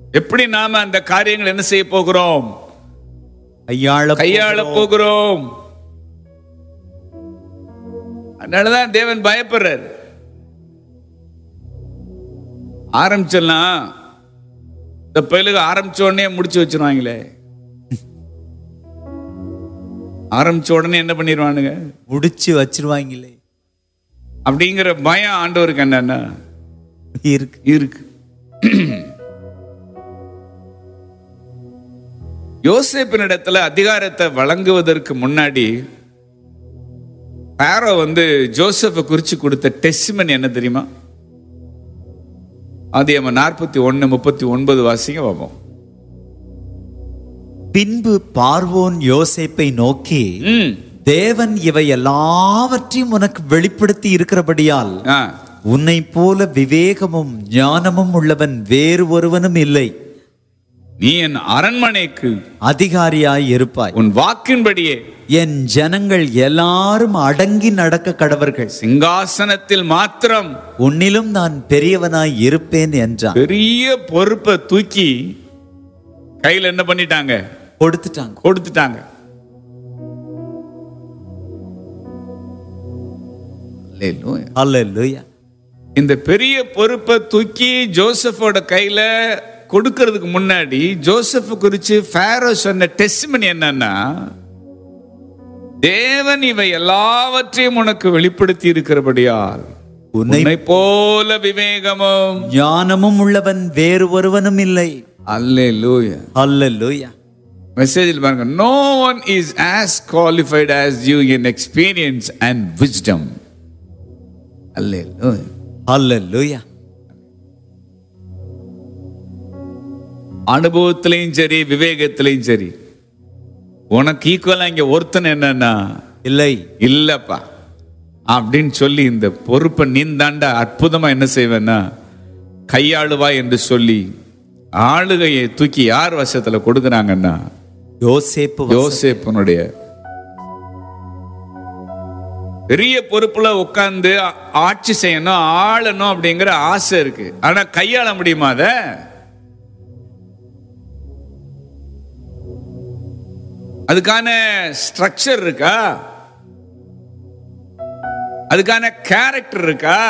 எப்படி நாம அந்த காரியங்கள் என்ன செய்ய போகிறோம் கையாள கையாள போகிறோம் அதனாலதான் தேவன் பயப்படுறாரு ஆரம்பிச்சிடலாம் இந்த பயிலுக்கு ஆரம்பிச்ச உடனே முடிச்சு வச்சிருவாங்களே ஆரம்பிச்ச உடனே என்ன பண்ணிடுவானுங்க முடிச்சு வச்சிருவாங்களே அப்படிங்கிற பயம் ஆண்டவருக்கு என்னன்னா இருக்கு இருக்கு யோசேப்பினிடத்துல அதிகாரத்தை வழங்குவதற்கு முன்னாடி பாரோ வந்து ஜோசப்பை குறிச்சு கொடுத்த டெஸ்ட்மன் என்ன தெரியுமா அது நம்ம நாற்பத்தி ஒன்னு முப்பத்தி ஒன்பது வாசிங்க பார்ப்போம் பின்பு பார்வோன் யோசேப்பை நோக்கி ம் தேவன் இவை எல்லாவற்றையும் உனக்கு வெளிப்படுத்தி இருக்கிறபடியால் ஆ உன்னை போல விவேகமும் ஞானமும் உள்ளவன் வேறு ஒருவனும் இல்லை நீ என் அரண்மனைக்கு அதிகாரியாய் இருப்பாய் உன் வாக்கின்படியே என் ஜனங்கள் எல்லாரும் அடங்கி நடக்க கடவர்கள் சிங்காசனத்தில் மாத்திரம் உன்னிலும் நான் பெரியவனாய் இருப்பேன் என்றான் பெரிய பொறுப்பை தூக்கி கையில என்ன பண்ணிட்டாங்க கொடுத்துட்டாங்க கொடுத்துட்டாங்க Hallelujah. அல்லேலூயா இந்த பெரிய பொறுப்பை தூக்கி ஜோசப்போட கையில கொடுக்கறதுக்கு முன்னாடி ஜோசப் குறிச்சு ஃபேரோ சொன்ன டெஸ்ட்மனி என்னன்னா தேவன் இவை எல்லாவற்றையும் உனக்கு வெளிப்படுத்தி இருக்கிறபடியால் உன்னை உன்னை போல விவேகமும் ஞானமும் உள்ளவன் வேறு ஒருவனும் இல்லை அல்லேலூயா அல்லேலூயா மெசேஜில் பாருங்க no one is as qualified as you in experience and wisdom hallelujah hallelujah அனுபவத்திலையும் சரி விவேகத்திலையும் சரி உனக்கு ஈக்குவலா இங்க ஒருத்தன் என்னன்னா இல்லை இல்லப்பா அப்படின்னு சொல்லி இந்த பொறுப்பை நீந்தாண்டா அற்புதமா என்ன செய்வேன்னா கையாளுவா என்று சொல்லி ஆளுகையை தூக்கி யார் வசத்துல கொடுக்குறாங்கன்னா யோசேப்பு வச- யோசேப்பனுடைய பெரிய பொறுப்புல உட்கார்ந்து ஆ- ஆட்சி செய்யணும் ஆளணும் அப்படிங்கிற ஆசை இருக்கு ஆனா கையாள முடியுமா அத அதுக்கான ஸ்ட்ரக்சர் இருக்கா அதுக்கான கேரக்டர் இருக்கா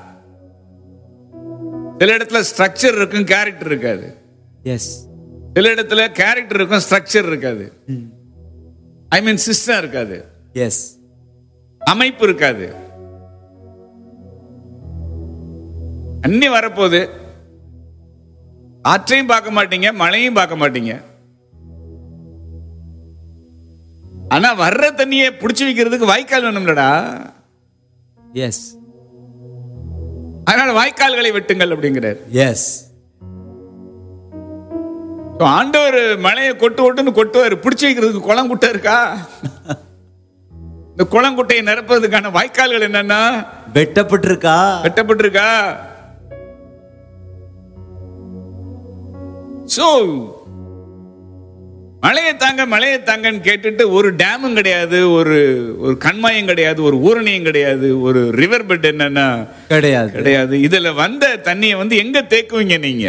சில இடத்துல ஸ்ட்ரக்சர் இருக்கும் கேரக்டர் இருக்காது எஸ் சில இடத்துல கேரக்டர் இருக்கும் ஸ்ட்ரக்சர் இருக்காது ஐ மீன் சிஸ்டம் இருக்காது எஸ் அமைப்பு இருக்காது அன்னி வரப்போகுது ஆற்றையும் பார்க்க மாட்டீங்க மழையும் பார்க்க மாட்டீங்க ஆனா வர்ற தண்ணியை பிடிச்சி வைக்கிறதுக்கு வாய்க்கால் வேணும்லடா எஸ் அதனால வாய்க்கால்களை வெட்டுங்கள் அப்படிங்கிறார் எஸ் So, ஆண்டவர் மழையை கொட்டு கொட்டுன்னு கொட்டுவார் பிடிச்சி வைக்கிறதுக்கு குளம் குட்டை இருக்கா இந்த குளம் குட்டையை நிரப்புறதுக்கான வாய்க்கால்கள் என்னன்னா வெட்டப்பட்டிருக்கா வெட்டப்பட்டிருக்கா சோ மழையை தாங்க மழையை தாங்கன்னு கேட்டுட்டு ஒரு டேமும் கிடையாது ஒரு ஒரு கண்மாயம் கிடையாது ஒரு ஊரணியும் கிடையாது ஒரு ரிவர் பெட் என்னன்னா கிடையாது கிடையாது இதுல வந்த தண்ணியை வந்து எங்க தேக்குவீங்க நீங்க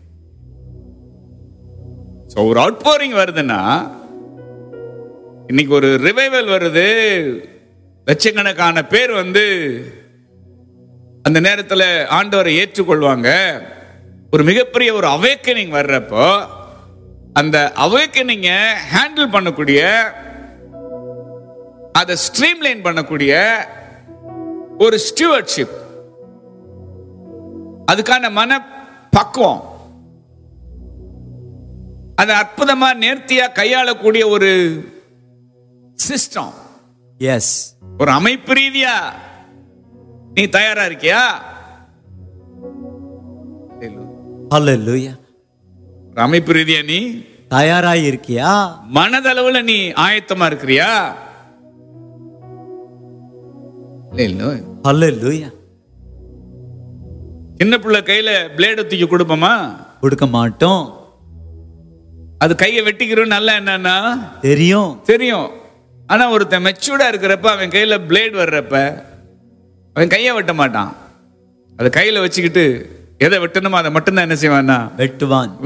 So, ஒரு அவுட்போரிங் வருதுன்னா இன்னைக்கு ஒரு ரிவைவல் வருது லட்சக்கணக்கான பேர் வந்து அந்த நேரத்தில் ஆண்டவரை ஏற்றுக்கொள்வாங்க ஒரு மிகப்பெரிய ஒரு அவேக்கனிங் வர்றப்போ அந்த அவேக்கனிங்க ஹேண்டில் பண்ணக்கூடிய அதை ஸ்ட்ரீம்லைன் பண்ணக்கூடிய ஒரு ஸ்டியூவர்ட்ஷிப் அதுக்கான மன பக்குவம் அதை அற்புதமா நேர்த்தியா கையாளக்கூடிய ஒரு சிஸ்டம் எஸ் ஒரு அமைப்பு ரீதியா நீ தயாரா இருக்கியா அல்லேலூயா ஒரு அமைப்பு ரீதியா நீ தயாராய் இருக்கியா மனதளவுல நீ ஆயத்தமா இருக்கிறியா அல்லேலூயா சின்ன பிள்ளை கையில பிளேடு தூக்கி கொடுப்போமா கொடுக்க மாட்டோம் அது கையை வெட்டிக்கிறோம் நல்லா என்னன்னா தெரியும் தெரியும் ஆனா ஒருத்தன் மெச்சூர்டா இருக்கிறப்ப அவன் கையில பிளேட் வர்றப்ப அவன் கையை வெட்ட மாட்டான் அதை கையில வச்சுக்கிட்டு எதை வெட்டணுமோ அதை மட்டும்தான் என்ன செய்வான்னா வெட்டுவான்